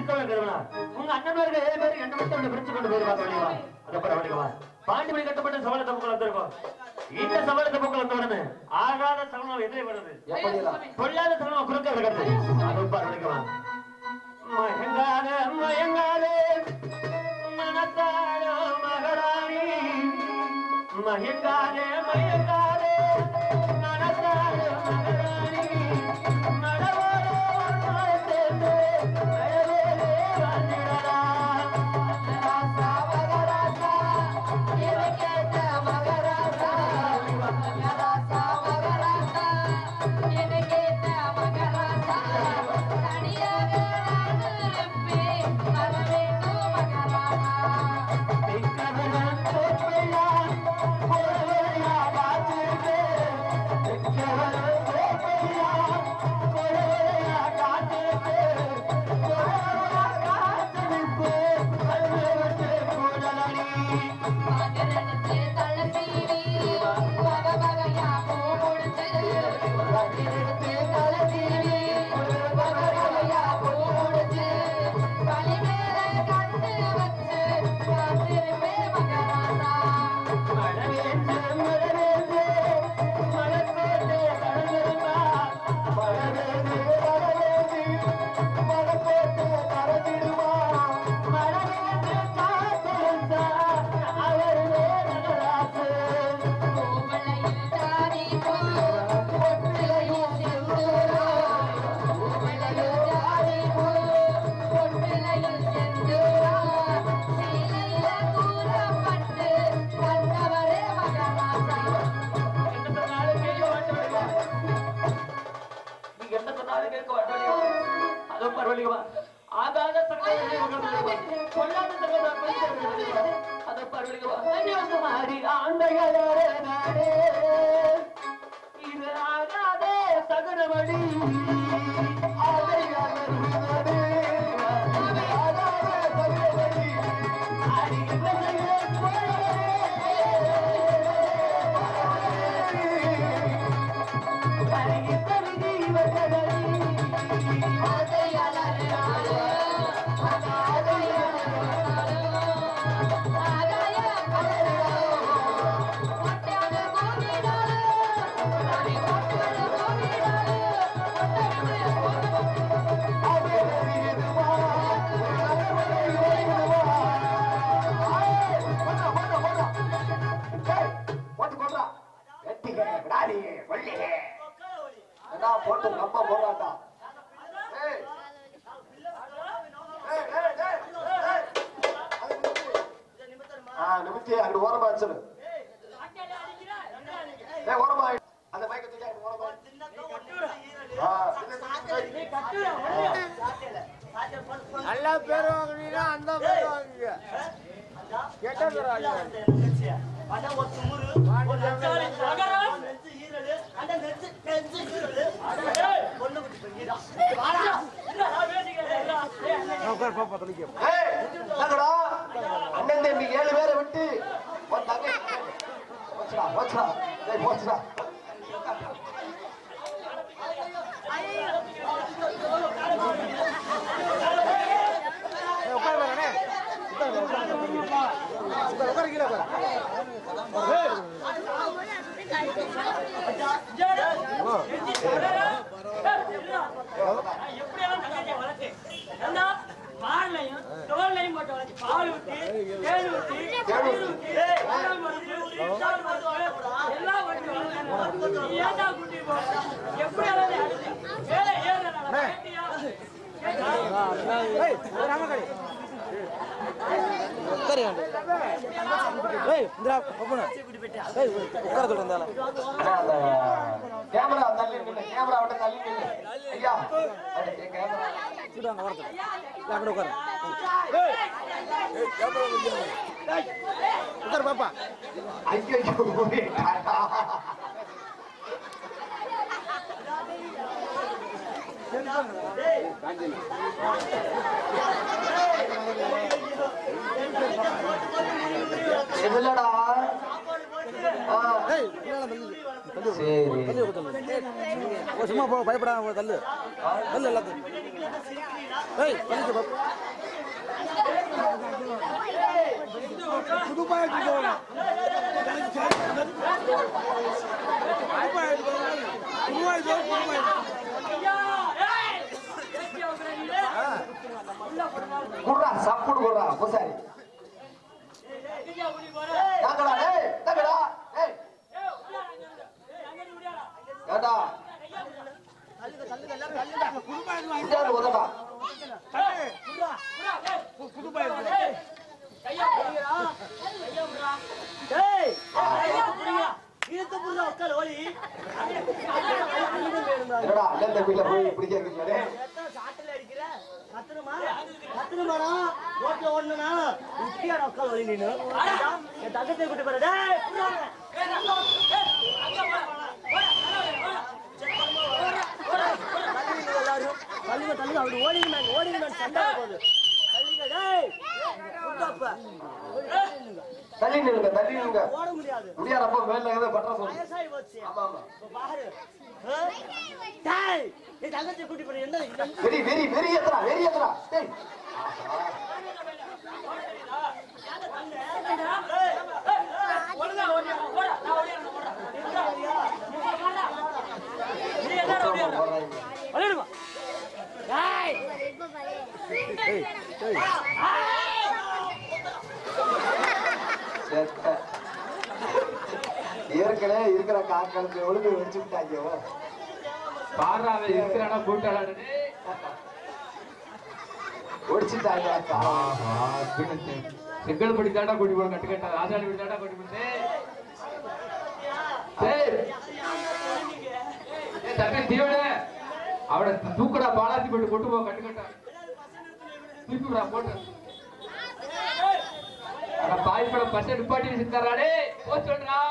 கிறிஸ்தவன் கருவனா உங்க அண்ணன்மார்கள் ஏழு பேர் எந்த மத்தவனை பிரிச்சு கொண்டு போயிருவா சொல்லிவா அதை பரவாயில்லைவா பாண்டி மணி கட்டப்பட்ட சவால தப்புக்கள் வந்திருக்கோம் இந்த சவால தப்புக்கள் வந்த உடனே ஆகாத சகலம் எதிரே வருது எப்படிலாம் பொல்லாத சகலம் குறுக்க கிடக்குது அதை பரவாயில்லைவா மயங்காத மயங்காதே மனத்தாளோ மகராணி மயங்காதே மயங்காதே மனத்தாளோ மகராணி மடவோரோ சேர்ந்து மழவேலே வந்திடலாம் மகராசா மகராசா எனக்கேத்த மகராசா மகராசா மகராசா எனக்கேத்த மகராசா தனியாக நான் இருப்பேன் வர வேண்டும் மகராசா திக்கவனம் தோற்பையான் பொறுமையா காத்திருப்பே திக்கவனம் தோற்பையான் பொறுமையா காத்திருப்பே பொறுமையா காத்திருப்பே கல்வெட்டு கூடலி மகரனுக்கு தலை சீவி வக வகையா பூ முடிச்சு மகரனுக்கு தலை சீவி வக வகையா பூ முடிச்சு வழி மேல கண்ணு வச்சு காத்திருப்பேன் மகராசா மழவேற்று மழவேற்று மழக்கோட்டை கடந்திருந்தா மழவேற்று மழவேற்று மழக்கோட்டை கடந்திடுவா மழவேற்று காத்திருந்தா அவர் வேதராசு பூமலையில் ஜாதி பூ பொட்டிலையில் செந்தூரா பூமலையில் ஜாதி பூ பொட்டிலையில் செந்தூரா சீலையில கூறப்பட்டு வந்தவரே மகராசா என்ன சொன்னாலும் கேட்க மாட்டேன் நீங்க என்ன சொன்னாலும் கேட்க மாட்டேன் அதுவும் பரவாயில்லைவா ஆகாத சங்கடம் கொள்ளாத சங்கடம் அது பரவாயில்லைவா கன்னியாகுமரி ஆண்டைகளே நாடே இது ஆகாதே சகுனமடி போட்டு போடுறா வெட்டிக விடாதிக கொல்லிக என்ன போட்டு ரொம்ப போடுறாண்டா ஏய் ஏய், ஏய், ஏய், ஏய். அது நிமித்து. ஆ நிமித்தி அங்கிட்டு ஓரமா வச்சிரு ஏய் ஓரமா ஆயிடு. அந்த மைக்க தூக்கி அங்கிட்டு ஓரமா ஆயிடு. ஆ, நல்லா பேர் வாங்குனீங்கன்னா அந்த பேர் வாங்குங்க கெட்ட பேர் வாங்குங்க ஏய், என்னங்கடா? அண்ணன் தம்பி ஏழு பேரை விட்டு உன் தங்கை போச்சுடா போச்சுடா ஏய் போச்சுடா உட்கார பாருண்ணே உட்கார உட்கார கீழே உட்கார எப்படியெல்லாம் தங்கச்சியை வளர்த்து ஏண்டா, பால்லையும் தோல்லையும் போட்டு வளர்த்து பால் ஊத்தி தேன் ஊத்தி தயிர் ஊத்தி பாதாம் பருப்பு, இன்சால் பருப்பு, எல்லாம் ஊத்தி வளர்த்து. நீ ஏன்டா குட்டி போட்ட? எப்படியெல்லாம் நீ அடிச்ச? வேலை ஏறலடா, கேட்டியா? ஏய் ராமகடி உட்காரு ஏய் இந்திரா ஒப்பன ஏய் உட்கார சொல்றேன் அண்ணா, அந்த கேமரா தள்ளி நில்லு கேமரா விட்டு தள்ளி நில்லு ஐயா அது கேமரா சூடாங்க வரது அங்கே உட்காரு உட்காரு பாப்பா ஐயோ டாடா எதுலடா ஆ, ஏய் பின்னால தள்ளு தள்ளு சரி தள்ளு தள்ளு ஓ சும்மா போ பயப்படாம போ, தள்ளு தள்ளு எல்லாத்தையும் ஏய் பண்ணிக்க பாப்பு புது பாய் எடுத்து போகலாம் புது பாய் எடுத்து போகலாம் புது பாய் எடுத்து புது பாய் ஐயா ஏய் ஏத்தி அவங்கறீங்க குடுறா சப்புடு குடுறா பூசாரி ஐயா புடி போற தாங்கடா டேய் தாங்கடா டேய் ஏய் உள்ள ஏய் அங்க இருந்து முடியாடா ஏண்டா புது பாய் எடுத்து இந்தாண்டு உதடா புது பாய் எடுத்து கையா புடிங்கடா கையா புடிடா டேய் கையா புடிங்க இழுத்து புடிடா உட்கார் ஓடி என்னடா அண்ணன் வீட்டுல போய் இப்படி கேக்குறீங்க டேய் சாட்டில் அடிக்கிற கத்துணுமா கத்துணுமாடா ரோட்ல ஓடணும்னா இப்படியாடா உட்கார் ஓடி நீனு என் தங்கத்தை கூட்டி போற டேய் புடிடா ஏய் அங்க ஏய் அங்க போடா எல்லாரும் தள்ளுங்க தள்ளுங்க அவர் ஓடிங்க மேன் ஓடிங்க மேன் சண்டை போகுது தள்ளுங்க டேய் புட்டாப்ப தள்ளி நில்லுங்க தள்ளி நில்லுங்க ஓட முடியாது முடியாதப்ப மேல ஏதோ பண்ற சொல்லு வயசாகி போச்சு ஆமா ஆமா இப்ப பாரு ஆ? டேய் என் தங்கத்தை கூட்டி போற என்ன இது? வெறி வெறி வெறி ஏத்துறா வெறி ஏத்துறா டேய் ஒழுங்கா ஓடியா ஓடா நான் ஓடிறேன் ஓடா நீ என்ன ஓடிறா ஓடிடுமா டேய் செத்த. ஏற்கனவே இருக்கிற காக்களுக்கு ஒழுங்கு வச்சு விட்டாங்க பாடுறாவே இருக்கிறானா கூட்டாளு ஒடிச்சுட்டாங்க அக்கா செங்கல் படி தாண்டா கூட்டி போன கட்டு கட்டா ராஜாடி படி தாண்டா கூட்டி போனே ஏய் ஏய் தம்பி தீவன அவட தூக்குடா பாலாத்தி போட்டு கொண்டு போ கட்டு கட்டா தூக்குடா போட்டு அட பாய் பட பஸ் நிப்பாட்டி வச்சிருந்தாராடே போ சொல்றா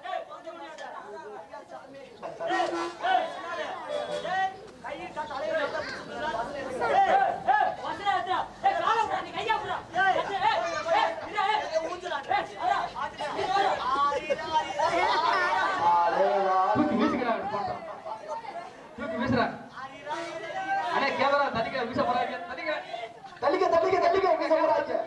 தூக்கி வீசுகிறா போட்டோம் தூக்கி வீசுறா அண்ணே கேமரா தனிக்க வீச போறாங்க தனிக்க தள்ளிக்க தள்ளிக்க தள்ளிக்க எங்க சொல்றாங்க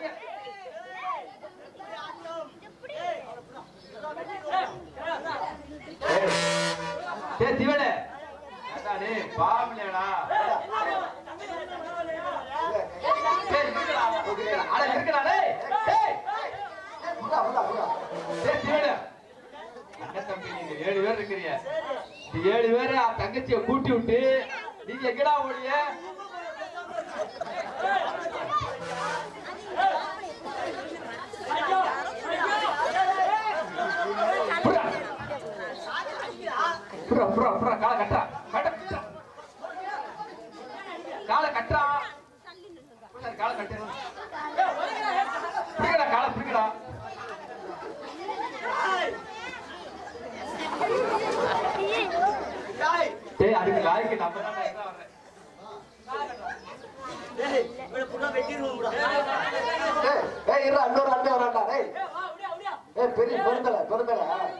டேய் திவனே அடா பாவலையாடா டேய் இருக்கடா அட இருக்கடா டேய் டேய் புடா புடா புடா டேய் திவனே அண்ணன் தம்பி நீங்க ஏழு பேர் இருக்கிறீங்க இந்த ஏழு பேரை ஆ தங்கச்சியை கூட்டி விட்டு நீங்க எங்கடா ஓடிய புறா புறா புறா புறா காலை கட்டா கட்ட கட்டா. காலை கட்டா புறா, காலை கட்டு பிடிக்கடா காலை பிடிக்கடா டேய் அதுக்கு லாய்க்கு நம்ம தான் எங்க வர்றேன் ஏய் ஏய் இருடா இன்னொரு அண்ணன் வரான்டா டேய் ஏய் பெரிய பெருந்தல பெருந்தல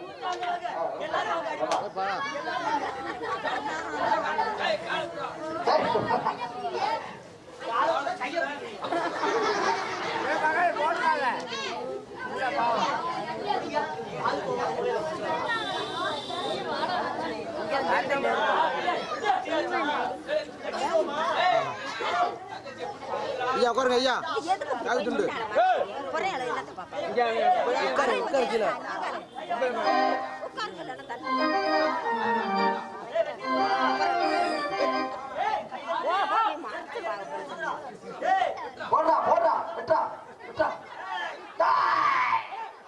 ஐயா உட்காருங்க ஐயா காவி துண்டு உட்காரு உட்காரு கீழே போடுறா போடுறா விட்டா விட்டா டேய்.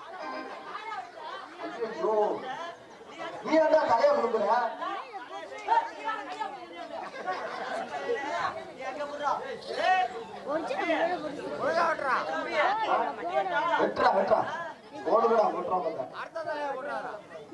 ஐயோ நீ என்ன தலைய கொடுக்குற வெட்டுறா வெட்டுறா ஓடுங்கடா வெட்டுறா வந்த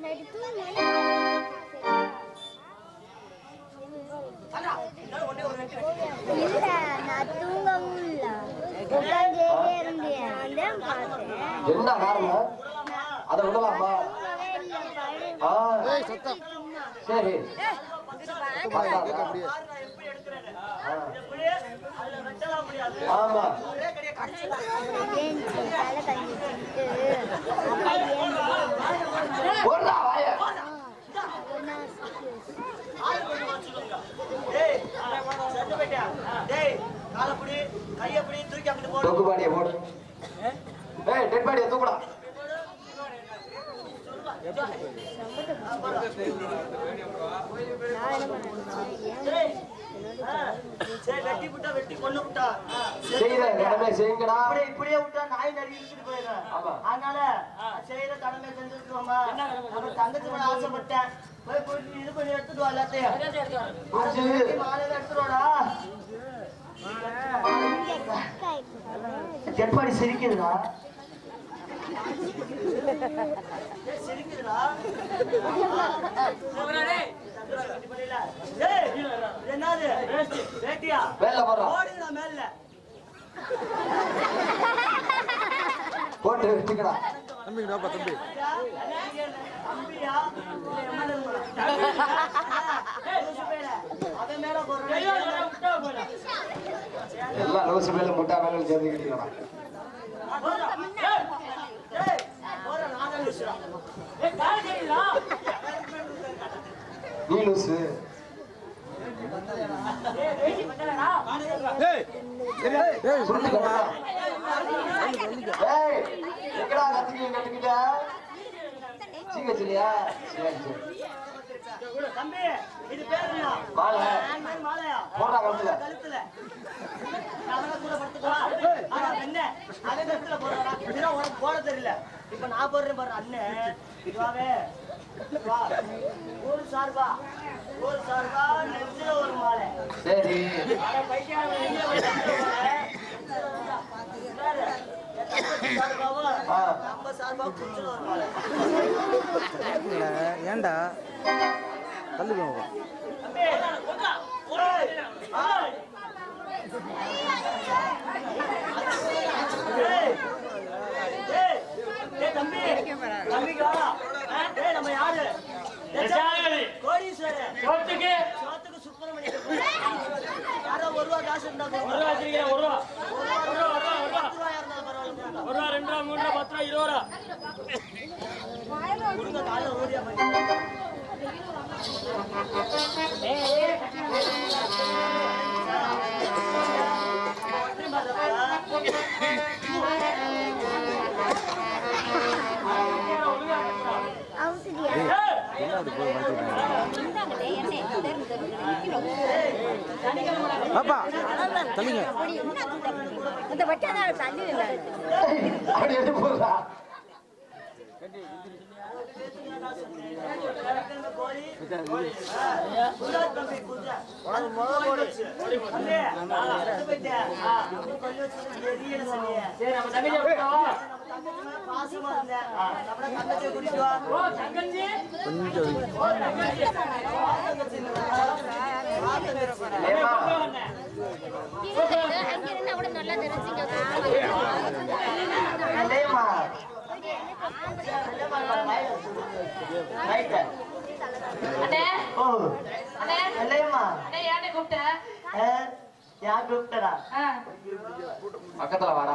இல்ல நான் தூங்கவும் இல்ல உட்கார்ந்தே இருந்தேன் அதான் பார்த்தேன் என்ன காரணம் அதை விடலாமா தூங்கவே இல்ல படு ஆ ஏய் சத்தம் சரி கேட்க அப்படியே ஆ இது எப்படி? அதுல வெட்டலாம் முடியாது. ஆமா ஒரே கடியா கடிச்சு ஏஞ்சி தலை கஞ்சி வச்சுட்டு அப்பா ஏஞ்சி போடுறா வாய ஆள் கொண்டு வர சொல்லுங்க. டேய், செத்து போயிட்டியா? டேய், காலை பிடி, கையை பிடி, தூக்கி அங்கிட்டு போடு. தொக்கு பாடிய போடு ஏய் டெட் பாடிய தூக்குடா நான் என்ன பண்ணேன் டேய், ஆ, சரி, வெட்டி விட்டா வெட்டி கொண்டு விட்டா ஆ, சரி. செய்யற கடமை செய்யுங்கடா இப்படியே இப்படியே விட்டா நாய் நரி இழுத்துட்டு போயிடும். ஆமா. அதனால செய்யற கடமை செஞ்சிருக்கோமா நம்ம தங்கச்சி மேல ஆசைப்பட்டேன் போய் போயிட்டு இது பண்ணி எடுத்துட்டு வா எல்லாத்தையும் புரிஞ்சு. வெட்டி மாலையில எடுத்துட்டு வாடா செட்பாடி சிரிக்குதுடா ஏய், சிரிக்குதுடா ஏய், இது என்னது வேட்டியா மேல போடுறா ஓடுங்கடா மேல போட்டு வச்சுக்கடா தம்பிங்கடா தம்பி தம்பியா இல்ல எம்எல்ஏ அவன் மேல போடுறான் எல்லாம் லூசு மேல முட்டா மேல சேர்ந்துக்கிட்டீங்களா நீ லூசு ஏய் ஏய் புரிஞ்சுக்கடா ஏய் எங்கடா கத்துக்கீங்க கத்துக்கிட்ட சீங்க சரியா சரி சரி தம்பி இது பேர் என்ன மாலை மாலையா போடுறா கழுத்துல கழுத்துல அவனை கூட படுத்துக்கோ ஆனா என்ன அவன் கழுத்துல போடுறான் இதெல்லாம் உனக்கு போட தெரியல இப்ப நான் போடுறேன் பாரு அண்ணன் இதுவாவே வா ஒரு சார்பா ஒரு சார்பா நெஞ்சில ஒரு மாலை சரி அட பைத்தியம் எங்க போய் நெஞ்சில மாலை? பாரு, என் தங்கச்சி சார்பாவா, ஆ. நம்ம சார்பா குச்சில ஒரு மாலை ஏன்டா தள்ளி போங்க தம்பி, ஏய், ஏய். ஏய், ஏய், ஏய் தம்பி, தம்பிக்கு வாடா. ஏய், நம்ம யாரு? கோடீஸ்வரன். சோத்துக்கு சுப்பிரமணியன். யாரோ ஒரு ரூபா காசு இருந்தா போதும். ஒரு ரூபா வச்சிருக்கேன் ஒரு ரூபா ஒரு ரூபா, ஒரு ரூபா, ஒரு ரூபா. பத்து ரூபாயா இருந்தாலும் பரவாயில்ல. ஒரு ரூபா ரெண்டு ரூபா மூணு ரூபா பத்து ரூபா இருபது ரூபா கொடுங்க, காலைல ஓடியா போய். அவுத்துடியா என்னது போய் மாட்டிட்டாங்க பாப்பா தள்ளிங்க இந்த வட்டான தண்ணி இல்லை அப்படி எடுத்து போடுறா கோழி குஜராத் தம்பி குஜராத் அது முதல் போடுச்சு தம்பி எடுத்து போயிட்டேன் அப்படி சொல்லி வச்சு எரியல சனியே சரி நம்ம தங்கச்சி விட்டுருவா. நம்ம தங்கச்சி மேல பாசமா இருந்தேன் நம்ம தங்கச்சியை கூட்டிட்டு வா ஓ தங்கச்சி கொஞ்சம் ஒதுங்கி. ஏமா அங்க இருந்தா கூட நல்லா தெரிஞ்சுங்க இல்லையம்மா அண்ணே ஓ அண்ணே இல்லையம்மா அண்ணே ஏன்டா கூப்பிட்ட யார் கூப்பிட்டடா ஆ, பக்கத்துல வாடா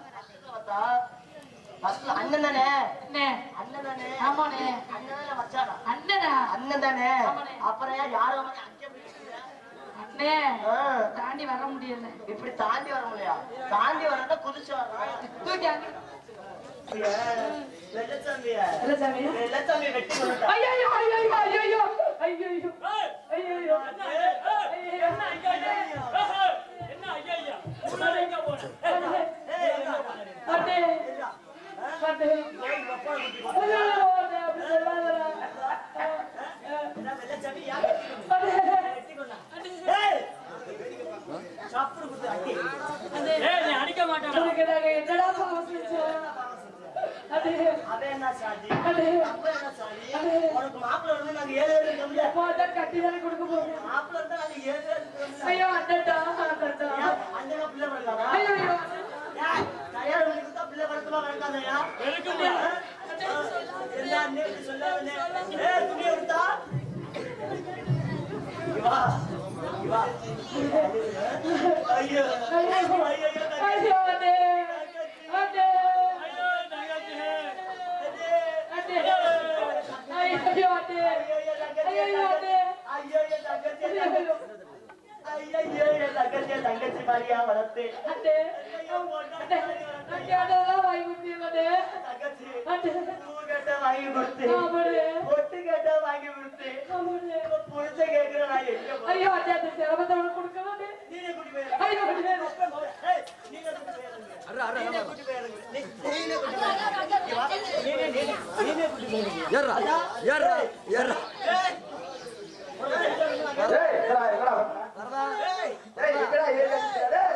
ஃபர்ஸ்ட்ல அண்ணன் தானே அண்ணே அண்ணன் தானே ஆமாண்ணே அண்ணன் தானே மச்சானா அண்ணனா அண்ணன் தானே ஆமாண்ணே. அப்புறம் ஏன் யாரும் வந்து அங்கே போயிட்டு அண்ணே ஆ, தாண்டி வர முடியல இப்படி தாண்டி வர முடியா தாண்டி வரதா குதிச்சு வரணும் தூக்கி அங்க வெள்ளச்சாமிய வெள்ளச்சாமி. வெள்ளச்சாமி வெட்டி கொண்டுட்டா ஐயோ ஐயோ ஐயோ ஐயோ ஐயோ ஐயோ ஐயோ என்ன ஐயா, ஐயா? ஏய், என்ன ஐயா, ஐயா? முன்னாடி எங்க போன? ஏய், எங்க? அண்ணே எங்க? அண்ணே ஏய், உங்க அப்பா கூட்டி போ. ஐயோ அண்ணே அப்படி சொல்லாதடா என்ன வெள்ளச்சாமி யார் வெட்டி கொண்டா? வெட்டி கொண்டா. ஏய்! சப்புனு குத்து அடி. ஏய், நீ அடிக்க மாட்டாடா. உனக்கு நாங்க என்னடா பாவம் செஞ்சோம் அண்ணே அவன் என்ன சாதி? அண்ணே அப்ப என்ன சாதி? உனக்கு மாப்பிள்ளை வரும்போது நாங்க ஏழு பேர் இருக்கோம்ல? பார்த்தா கட்டி தானே கொடுக்க போறோம் மாப்பிள்ளை இருந்தா நாங்க ஏழு பேர் இருக்கோம்ல? ஐயோ அண்ணன்டா அண்ணன்டா ஏன் அண்ணனா பிள்ளை பிறந்தாரா? ஐயோ ஐயோ ஏன் கல்யாணம் பண்ணி கொடுத்தா பிள்ளை பிறக்குமா பிறக்காதயா? வெறுக்குமா? என்ன அண்ணே இப்படி சொல்லாதே? ஏய், துணியை விட்டா? இங்க வா. ஐயோ ஐயோ அண்ணே அண்ணே ஐயோ தங்கச்சி அண்ணே ஐயோ அண்ணே ஐயோ அண்ணே தங்கச்சி மாதிரியா வளர்த்து அண்ணே அண்ணே அண்ணே அதெல்லாம் வாங்கி கொடுத்தீங்க அண்ணே தங்கச்சி அண்ணே பூ கேட்ட வாங்கி கொடுத்து ஆமாண்ணே பொட்டு கேட்ட வாங்கி கொடுத்து ஆமாண்ணே புடிச்ச கேட்கிற நான் எங்க போறேன்? ஐயோ அண்ணே அந்த சிரமத்தோட கொடுக்கணும் அண்ணே நீனே கூட்டி போயிரு. ஐயோ அண்ணே ஏய், நீனே கூட்டி போயிரு. நீனே கூட்டி போயிரு. நீ- நீனே கூட்டி போயிரு. இங்க வா. நீனே, நீனே, நீனே கூட்டி போயிரு. ஏறா ஏறா ஏறா ஏய், ஏய் எங்கடா எங்கடா ஏய் எங்கடா ஏறி டேய்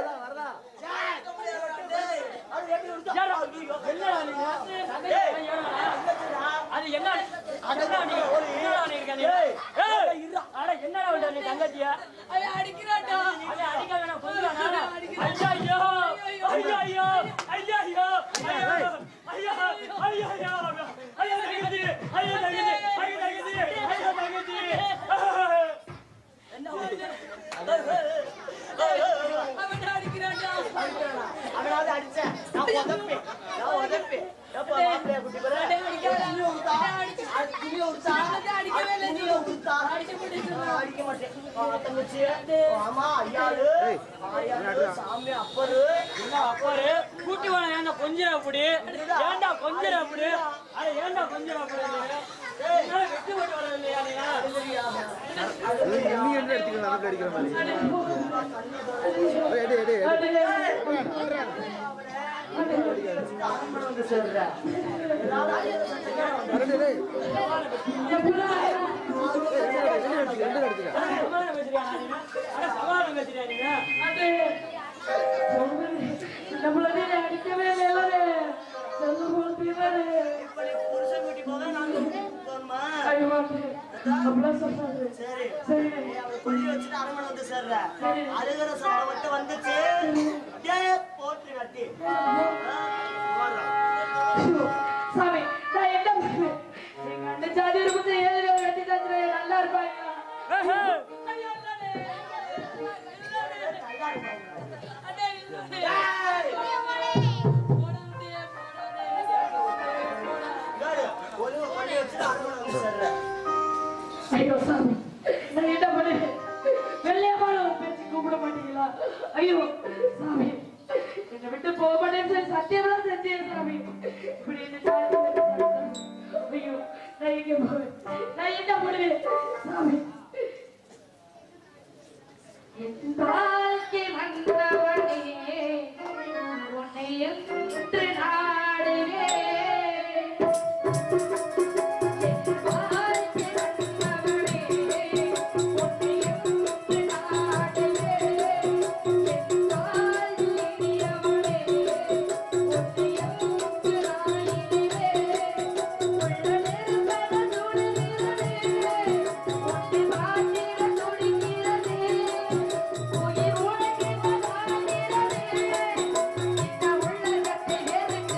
யாரா? என்னடா நீங்க? ஏய், அது என்ன என்னடா நீங்க? என்னடா நீங்க நீ? ஏய், அட, என்னடா பண்ற நீ தங்கச்சிய? ஐயா அடிக்கிறான்டா அட, அடிக்க வேணாம், கொஞ்சம் வேணாம். ஐயையோ, ஐயையோ, ஐயையோ, ஐயோ, ஐயோ, ஐயையோ, ஐயோ, தங்கச்சி, ஐயோ, தங்கச்சி, ஐயோ, தங்கச்சி, ஐயோ, தங்கச்சி. அவன் அடிக்கிறான்டா அவனாவது அடிச்சேன். நான் உதைப்பேன். நான் உதைப்பேன். எப்பா மாப்பிள்ளைய கூட்டி போற? அடிக்கவே இல்லை நீ அடிக்க முடியும் அடிக்க மாட்டேன். வா, தங்கச்சி. ஆமா, ஐயாரு. ஐயாரு, சாமி, அப்பரு. என்ன அப்பரு? கூட்டி வாடா, ஏன்டா கொஞ்சிற அப்படி? ஏன்டா கொஞ்சிற அப்படி? அட, ஏன்டா கொஞ்சிற அப்படி நீ? என்னால வெட்டி போட்டு வர இல்லையா நீ? நீ என்ன எடுத்துக்க நமக்கு அடிக்கிற மாதிரி ஏய் டேய் டேய் அரண்மனை வந்து சேர்ற. டேய் டேய் ரெண்டு எடுத்துக்க சமாதானம் பேசுறியா நீ? அட, சமாதானம் பேசுறியா நீங்க? அண்ணே நம்மள நீ அடிக்கவே இல்லை செல்ல போல்பீராரு இப்படி புருஷன் கூட்டி போக நாங்க போகணுமா? ஐயோ அண்ணே அப்படிலாம் சொல்றாரு சரி சரி அவளை கொல்லி வச்சுட்டு அரண்மனை வந்து சேர்ற. அழுகிற சத்தம் மட்டும் வந்துச்சு. அப்படியே போட்டு கட்டி. ஐயோ, சாமி நான் என்ன பண்ணுவேன் எங்க அண்ணன் ஜாதி இருக்கும் ஏழு பேர் வெட்டி தந்துரு நல்லா இருப்பாங்க ஐயோ, அண்ணே. அண்ணே, இல்ல, அண்ணே. போடாதே, போடாதே. இந்தாரு, ஒழுங்கா கொல்லி வச்சுட்டு அரண்மனை வந்து சேர்ற. ஐயோ சாமி நான் என்ன பண்ணுவேன் வெள்ளையமான ஒரு பேச்சு கூப்பிட மாட்டீங்களா ஐயோ சாமி என்னை விட்டு போக மாட்டேன்னு சொல்லி சத்தியம்லாம் செஞ்சேன் சாமி இப்படி என்ன ஜாதி ஐயோ நான் எங்க போவேன் நான் என்ன பண்ணுவேன் சாமி என் வாழ்க்கை வந்தவனே உன்னை என்று நாடுவே உயிர் உனக்கு வாழ்கிறது இந்த உள்ளகத்தை எதுக்கு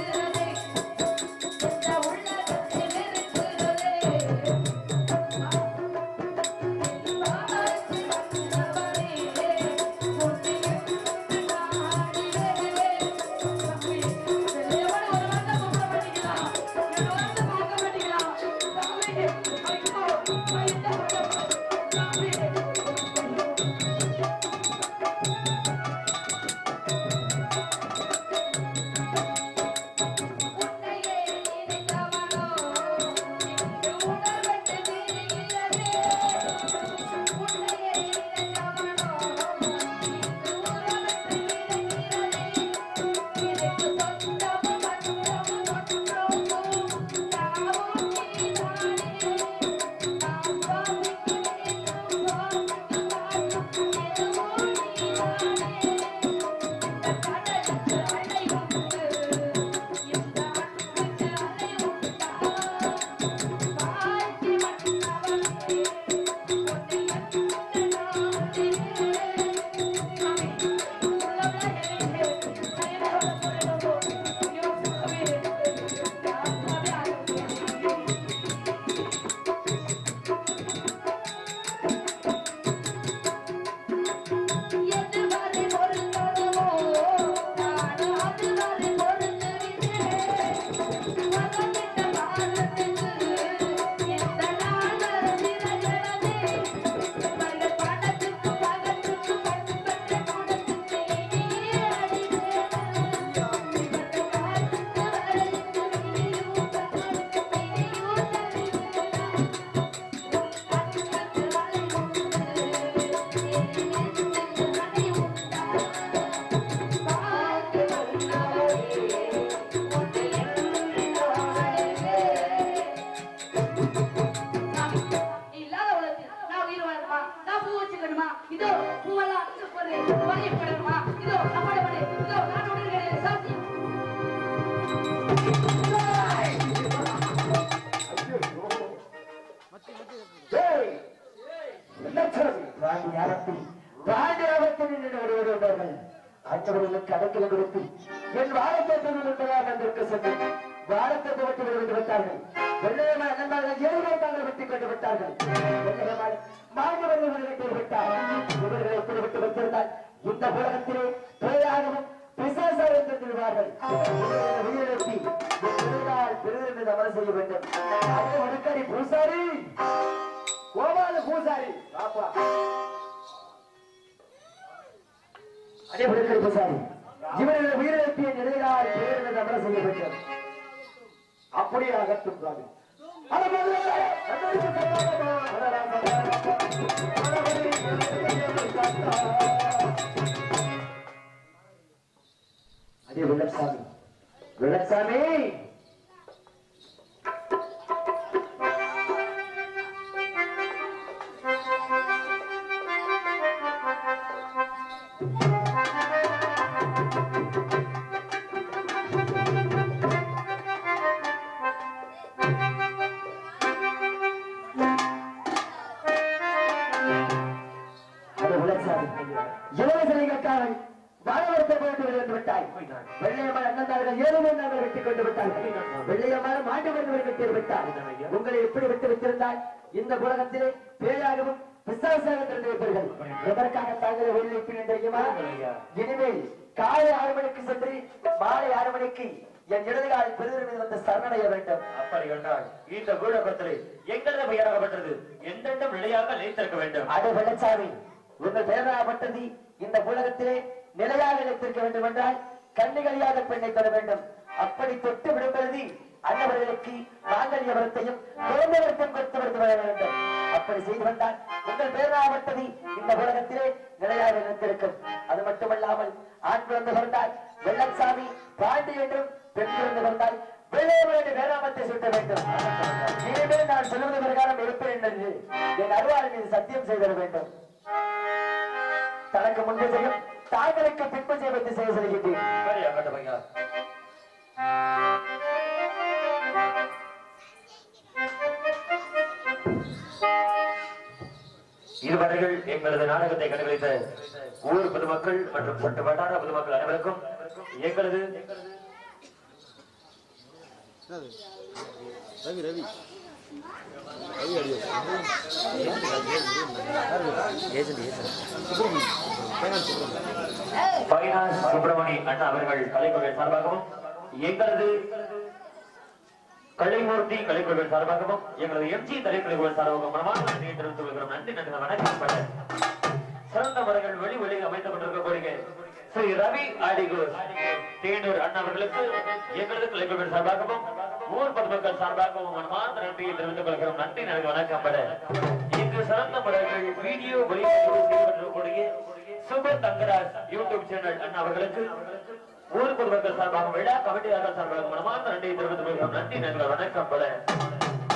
ஏய், என்ன சொல்றது? ராணி யாரத்தில் ராணி ஆபத்தில் நின்று வருவர்கள் ஆற்றவர்களுக்கு அடக்கல கொடுத்து என் வாரத்தை தொழில் வந்திருக்க சென்று வாரத்தை துவட்டி விட்டு விட்டார்கள் வெள்ளையமான நண்பர்கள் ஏழை தாங்கள் வெட்டி கொண்டு விட்டார்கள் வெள்ளையமான மாணவர்கள் விட்டு விட்டார் இவர்களை எப்படி விட்டு வைத்திருந்தால் இந்த உலகத்திலே பேராகவும் பிசாசாக என்று சொல்வார்கள் உயிரிழப்பி பெருதில் அமர செய்ய வேண்டும் அந்த வடக்கடி பூசாரி கோபால பூசாரி பாப்பா அதே வடக்கடி பூசாரி இவர்களை உயிரிழப்பிய நிலையால் பெருதில் அமர செய்ய வேண்டும் அப்படியே அகற்றும் சாமி அட முதல்ல, அடருக்கு சத்தமா, அடராசமா, அடவரி, சத்தா. அதே வெள்ளசாமி வெள்ளசாமி அது வெள்ளசாமி இளவரசர்களுக்காக வானவரத்தை போட்டு விழுந்து விட்டாய் வெள்ளையம்மாள் அண்ணந்தார்கள் ஏழுமே நாங்கள் வெட்டி கொண்டு விட்டார்கள் வெள்ளையம்மாள் மாண்டு கொண்டு வெட்டி விட்டார் உங்களை எப்படி விட்டு வைத்திருந்தால் இந்த உலகத்திலே பேயாகவும் பிசாசாக திறந்து வைப்பீர்கள் எதற்காக தாங்கள் வெளியே தெரியுமா இனிமேல் காலை ஆறு மணிக்கு சென்று மாலை ஆறு மணிக்கு என் இடது கால் பெருதில் வந்து சரணடைய வேண்டும் அப்படி என்றால் இந்த கூடப்பத்திலே எங்களது பெயராகப்பட்டது எந்தெந்த நிலையாக நிலைத்திருக்க வேண்டும் அது வெள்ளச்சாமி உங்கள் பேராகப்பட்டது இந்த உலகத்திலே நிலையாக நிலைத்திருக்க வேண்டும் என்றால் கண்ணிகளியாத பெண்ணை தொட வேண்டும் அப்படி தொட்டு விடும்பொழுது அன்னவர்களுக்கு மாங்கல்ய வரத்தையும் குழந்தை வருத்தம் கொடுத்து விடுத்து வர வேண்டும் அப்படி செய்து வந்தால் உங்கள் பேராகப்பட்டது இந்த உலகத்திலே நிலையாக நிலைத்திருக்கும் அது மட்டுமல்லாமல் ஆண் குழந்தை பிறந்தால் வெள்ளச்சாமி பாண்டி என்றும் பெண் குழந்தை பிறந்தால் வெள்ளையவனுடைய வேளாமத்தை சுட்ட வேண்டும் இனிமேல் நான் சொல்லுவது பிரகாரம் இருப்பேன் என்று என் அருவாள் மீது சத்தியம் செய்திட வேண்டும் தனக்கு முன்பு செய்யும் தாய்களுக்கு பின்பு செய்வதை செய்ய சொல்கின்றேன் சரியா கட்டபையா இதுவரைகள் எங்களது நாடகத்தை கண்டுகளித்த ஊர் பொதுமக்கள் மற்றும் சுற்று வட்டார பொதுமக்கள் அனைவருக்கும் எங்களது ரவி ரவி ரவி அடியோ பைனான்ஸ் சுப்பிரமணி அண்ணா அவர்கள் கலைக்குழுவின் சார்பாகவும் எங்களது கலைமூர்த்தி கலைக்குழுவின் சார்பாகவும் எங்களது எம்ஜி கலைக்குழுவின் சார்பாகவும் மனமான நன்றியை தெரிவித்துக் கொள்கிறோம் நன்றி நன்றி வணக்கம் பல சிறந்த முறைகள் வெளி வெளி அமைக்கப்பட்டிருக்கக்கூடிய ஸ்ரீ ரவி ஆடிகூர் தேனூர் அண்ணா அவர்களுக்கு எங்களது கலைக்குழுவின் சார்பாகவும் ஊர் பொதுமக்கள் சார்பாகவும் மனமார்ந்த நன்றியை தெரிவித்துக் கொள்கிறோம் நன்றி நன்றி வணக்கம் பல இங்கு சிறந்த முறைகள் வீடியோ ஒளிபரப்பு செய்யப்பட்டிருக்கக்கூடிய சுபர் தங்கராஜ் யூடியூப் சேனல் அண்ணா அவர்களுக்கு ஊர் பொதுமக்கள் சார்பாக விழா கமிட்டியாளர் சார்பாக மனமார்ந்த நன்றியை தெரிவித்துக் கொள்கிறோம் நன்றி நன்றி வணக்கம் பல